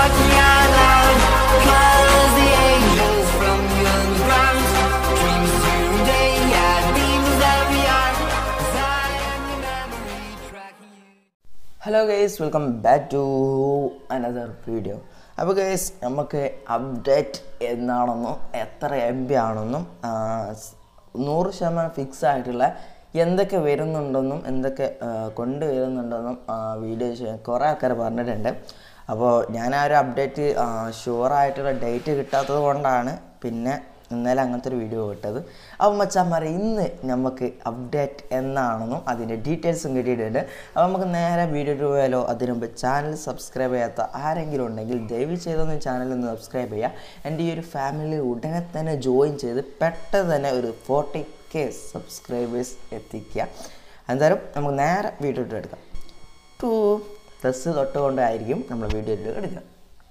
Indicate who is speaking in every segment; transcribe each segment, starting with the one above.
Speaker 1: walking out loud. Cause the angels from young ground. Dreams today, yeah, dreams that we are. 'Cause I am your memory tracking you.
Speaker 2: Hello guys welcome back to another video അപ്പോൾ guys നമുക്ക് update എന്നാണെന്നും എത്ര M B ആണെന്നും ആ, സ് നൂറ് ശതമാനം fix ആയിട്ടുള്ള എന്തൊക്കെ വരുന്നുണ്ടെന്നും എന്തൊക്കെ ആ, കൊണ്ടുവരുന്നുണ്ടെന്നും വീഡിയോ ചെയ്യാൻ കുറേ ആൾക്കാർ പറഞ്ഞിട്ടുണ്ട് അപ്പോൾ ഞാൻ ആ ഒരു അപ്ഡേറ്റ് ഷുവറായിട്ടുള്ള ഡേറ്റ് കിട്ടാത്തത് കൊണ്ടാണ് പിന്നെ ഇന്നലെ അങ്ങനത്തെ ഒരു വീഡിയോ ഇട്ടത് അപ്പോൾ മച്ചാന്മാരെ ഇന്ന് നമുക്ക് അപ്ഡേറ്റ് എന്നാണെന്നും അതിൻ്റെ ഡീറ്റെയിൽസും കിട്ടിയിട്ടുണ്ട് അപ്പോൾ നമുക്ക് നേരെ വീഡിയോ പോയാലോ അതിനു മുമ്പ് ചാനൽ സബ്സ്ക്രൈബ് ചെയ്യാത്ത ആരെങ്കിലും ഉണ്ടെങ്കിൽ ദയവ് ചെയ്തൊന്ന് ചാനൽ ഒന്ന് സബ്സ്ക്രൈബ് ചെയ്യുക എൻ്റെ ഈ ഒരു ഫാമിലി ഉടനെ തന്നെ ജോയിൻ ചെയ്ത് പെട്ടെന്ന് തന്നെ ഒരു ഫോർട്ടി കെ സബ്സ്ക്രൈബേഴ്സ് എത്തിക്കുക എന്തായാലും നമുക്ക് നേരെ വീഡിയോ എടുക്കാം ടു പ്ലസ് തൊട്ടുകൊണ്ടായിരിക്കും നമ്മൾ വീഡിയോ എടുക്കുക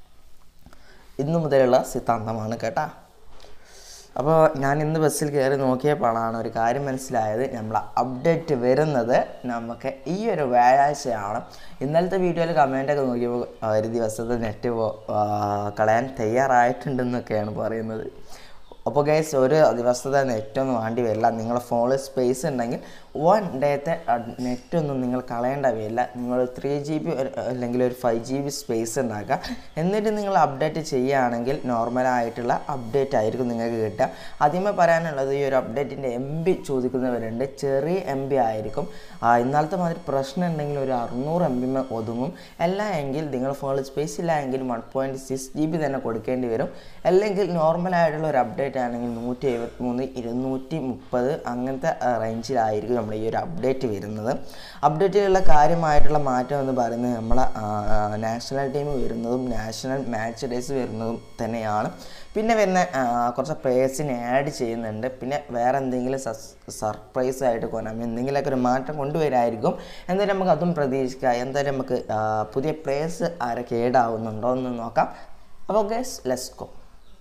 Speaker 2: ഇന്നു മുതലുള്ള സിദ്ധാന്തമാണ് കേട്ടാ അപ്പോൾ ഞാൻ ഇന്ന് ബസ്സിൽ കയറി നോക്കിയപ്പോഴാണ് ഒരു കാര്യം മനസ്സിലായത് നമ്മൾ അപ്ഡേറ്റ് വരുന്നത് നമുക്ക് ഈ ഒരു വ്യാഴാഴ്ചയാണ് ഇന്നലത്തെ വീഡിയോയിൽ കമൻ്റൊക്കെ നോക്കിയപ്പോൾ ആ, ഒരു ദിവസത്തെ നെറ്റ് കളയാൻ തയ്യാറായിട്ടുണ്ടെന്നൊക്കെയാണ് പറയുന്നത് അപ്പോൾ ഗൈസ് ഒരു ദിവസത്തെ നെറ്റൊന്നും വേണ്ടി വരില്ല നിങ്ങളുടെ ഫോണിൽ സ്പേസ് ഉണ്ടെങ്കിൽ വൺ ഡേത്തെ നെറ്റൊന്നും നിങ്ങൾ കളയേണ്ട വരില്ല നിങ്ങൾ ത്രീ ജി ബി അല്ലെങ്കിൽ ഒരു ഫൈവ് ജി ബി സ്പേസ് ഉണ്ടാക്കുക എന്നിട്ട് നിങ്ങൾ അപ്ഡേറ്റ് ചെയ്യുകയാണെങ്കിൽ നോർമലായിട്ടുള്ള അപ്ഡേറ്റ് ആയിരിക്കും നിങ്ങൾക്ക് കിട്ടുക ആദ്യമേ പറയാനുള്ളത് ഈ ഒരു അപ്ഡേറ്റിൻ്റെ എം ബി ചോദിക്കുന്നവരുണ്ട് ചെറിയ എം ബി ആയിരിക്കും ആ, ഇന്നലത്തെ മാതിരി പ്രശ്നം ഉണ്ടെങ്കിൽ ഒരു അറുന്നൂറ് എം ബി ഒതുങ്ങും അല്ല എങ്കിൽ നിങ്ങൾ ഫോണിൽ സ്പേസ് ഇല്ല എങ്കിൽ one point six G B തന്നെ കൊടുക്കേണ്ടി വരും അല്ലെങ്കിൽ നോർമലായിട്ടുള്ള ഒരു അപ്ഡേറ്റ് ആണെങ്കിൽ നൂറ്റി എഴുപത്തി മൂന്ന് ഇരുന്നൂറ്റി മുപ്പത് അങ്ങനത്തെ റേഞ്ചിലായിരിക്കും നമ്മൾ ഈ ഒരു അപ്ഡേറ്റ് വരുന്നത് അപ്ഡേറ്റിലുള്ള കാര്യമായിട്ടുള്ള മാറ്റം എന്ന് പറയുന്നത് നമ്മളെ നാഷണൽ ടീം വരുന്നതും നാഷണൽ മാച്ച് ഡേയ്സ് വരുന്നതും തന്നെയാണ് പിന്നെ വരുന്ന ആ, കുറച്ച് പ്ലേയേഴ്സിനെ ആഡ് ചെയ്യുന്നുണ്ട് പിന്നെ വേറെ എന്തെങ്കിലും സർപ്രൈസ് ആയിട്ട് കൊണ്ടാകും എന്തെങ്കിലുമൊക്കെ ഒരു മാറ്റം കൊണ്ടുവരായിരിക്കും എന്തായാലും നമുക്ക് അതും പ്രതീക്ഷിക്കാം എന്തായാലും നമുക്ക് ആ, പുതിയ പ്ലേയേഴ്സ് ആരൊക്കെ ഏഡ് ആവുന്നുണ്ടോ എന്ന് നോക്കാം അപ്പോൾ ഗസ് ലെസ് ഗോ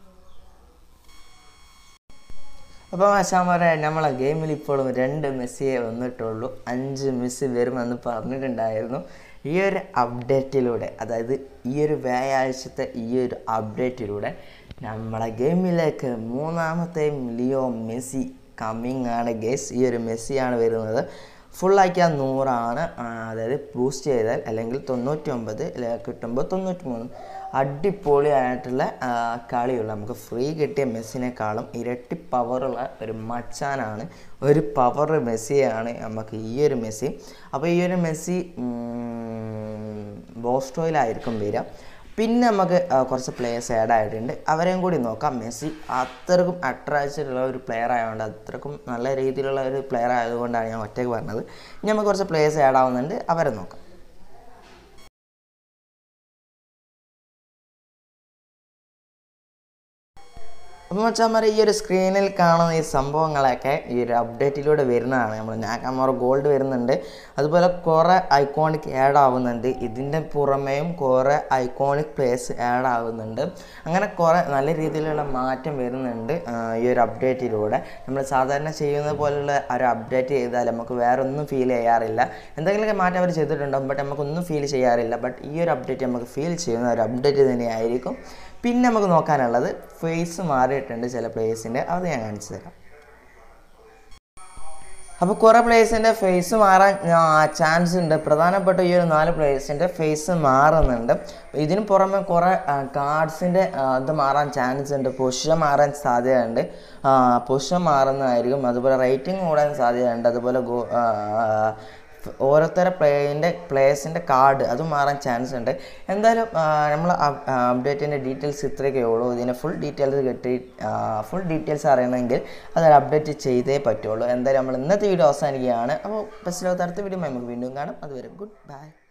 Speaker 2: അപ്പോൾ മച്ചാമാരെ നമ്മളെ ഗെയിമിൽ ഇപ്പോഴും രണ്ട് മെസ്സിയെ വന്നിട്ടുള്ളൂ അഞ്ച് മെസ്സി വരുമെന്ന് പറഞ്ഞിട്ടുണ്ടായിരുന്നു ഈ ഒരു അപ്ഡേറ്റിലൂടെ അതായത് ഈ ഒരു വ്യാഴാഴ്ചത്തെ ഈ ഒരു അപ്ഡേറ്റിലൂടെ നമ്മളെ ഗെയിമിലേക്ക് മൂന്നാമത്തെയും ലിയോ മെസ്സി കമ്മിങ് ആണ് ഗേസ് ഈ ഒരു മെസ്സിയാണ് വരുന്നത് ഫുള്ളാക്കിയാൽ നൂറാണ് ആ, അതായത് ബൂസ്റ്റ് ചെയ്താൽ അല്ലെങ്കിൽ തൊണ്ണൂറ്റി ഒമ്പത് കിട്ടുമ്പോൾ തൊണ്ണൂറ്റി മൂന്ന് അടിപൊളിയായിട്ടുള്ള ആ, കളിയുള്ള നമുക്ക് ഫ്രീ കിട്ടിയ മെസ്സിനേക്കാളും ഇരട്ടി പവറുള്ള ഒരു മച്ചാനാണ് ഒരു പവർ മെസ്സിയാണ് നമുക്ക് ഈ ഒരു മെസ്സി അപ്പോൾ ഈ ഒരു മെസ്സി ബോസ്റ്റോയിലായിരിക്കും വരിക പിന്നെ നമുക്ക് ആ, കുറച്ച് പ്ലേയേഴ്സ് ആഡ് ആയിട്ടുണ്ട് അവരെയും കൂടി നോക്കാം മെസ്സി അത്രക്കും അട്രാക്റ്റഡ് ഉള്ള ഒരു പ്ലെയർ ആയതുകൊണ്ട് അത്രക്കും നല്ല രീതിയിലുള്ള ഒരു പ്ലെയർ ആയതുകൊണ്ടാണ് ഞാൻ ഒറ്റയ്ക്ക് പറഞ്ഞത് ഇനി നമുക്ക് കുറച്ച് പ്ലേയേഴ്സ് ആഡ് ആവുന്നുണ്ട് അവരെ നോക്കാം അപ്പോൾ മച്ചാന്മാരെ ഈ ഒരു സ്ക്രീനിൽ കാണുന്ന ഈ സംഭവങ്ങളൊക്കെ ഈ ഒരു അപ്ഡേറ്റിലൂടെ വരുന്നതാണ് നമ്മൾ നാക്കാമോറ ഗോൾഡ് വരുന്നുണ്ട് അതുപോലെ കുറേ ഐക്കോണിക് ആഡ് ആവുന്നുണ്ട് ഇതിൻ്റെ പുറമേയും കുറേ ഐക്കോണിക് പ്ലേസ് ആഡ് ആവുന്നുണ്ട് അങ്ങനെ കുറേ നല്ല രീതിയിലുള്ള മാറ്റം വരുന്നുണ്ട് ആ, ഈ ഒരു അപ്ഡേറ്റിലൂടെ നമ്മൾ സാധാരണ ചെയ്യുന്ന പോലുള്ള ഒരു അപ്ഡേറ്റ് ചെയ്താൽ നമുക്ക് വേറെ ഒന്നും ഫീൽ ചെയ്യാറില്ല എന്തെങ്കിലുമൊക്കെ മാറ്റം അവർ ചെയ്തിട്ടുണ്ടാകും ബട്ട് നമുക്കൊന്നും ഫീൽ ചെയ്യാറില്ല ബട്ട് ഈ ഒരു അപ്ഡേറ്റ് നമുക്ക് ഫീൽ ചെയ്യുന്ന ഒരു അപ്ഡേറ്റ് തന്നെയായിരിക്കും പിന്നെ നമുക്ക് നോക്കാനുള്ളത് ഫേസ് മാറിയിട്ടുണ്ട് ചില പ്ലേയേഴ്സിൻ്റെ അത് ഞാൻ കാണിച്ചു തരാം അപ്പോൾ കുറേ പ്ലേയേഴ്സിൻ്റെ ഫേസ് മാറാൻ ചാൻസ് ഉണ്ട് പ്രധാനപ്പെട്ട ഈ ഒരു നാല് പ്ലേയേഴ്സിൻ്റെ ഫേസ് മാറുന്നുണ്ട് ഇതിന് പുറമെ കുറേ കാർഡ്സിൻ്റെ ഇത് മാറാൻ ചാൻസ് ഉണ്ട് പൊസിഷൻ മാറാൻ സാധ്യതയുണ്ട് പൊസിഷൻ മാറുന്നതായിരിക്കും അതുപോലെ റേറ്റിംഗ് കൂടാൻ സാധ്യതയുണ്ട് അതുപോലെ ഗോ ആ, ഓരോരുത്തരുടെ പ്ലേയിൻ്റെ പ്ലേയേഴ്സിൻ്റെ കാർഡ് അത് മാറാൻ ചാൻസ് ഉണ്ട് എന്തായാലും നമ്മൾ അപ്ഡേറ്റിൻ്റെ ഡീറ്റെയിൽസ് ഇത്രയൊക്കെ ഉള്ളൂ ഇതിൻ്റെ ഫുൾ ഡീറ്റെയിൽസ് കിട്ടി ഫുൾ ഡീറ്റെയിൽസ് അറിയണമെങ്കിൽ അത് അപ്ഡേറ്റ് ചെയ്തേ പറ്റുള്ളൂ എന്തായാലും നമ്മൾ ഇന്നത്തെ വീഡിയോ അവസാനിക്കുകയാണ് അപ്പോൾ ബസ്സിലോട്ട് അടുത്ത വീഡിയോ നമുക്ക് വീണ്ടും കാണാം അതുവരെ ഗുഡ് ബൈ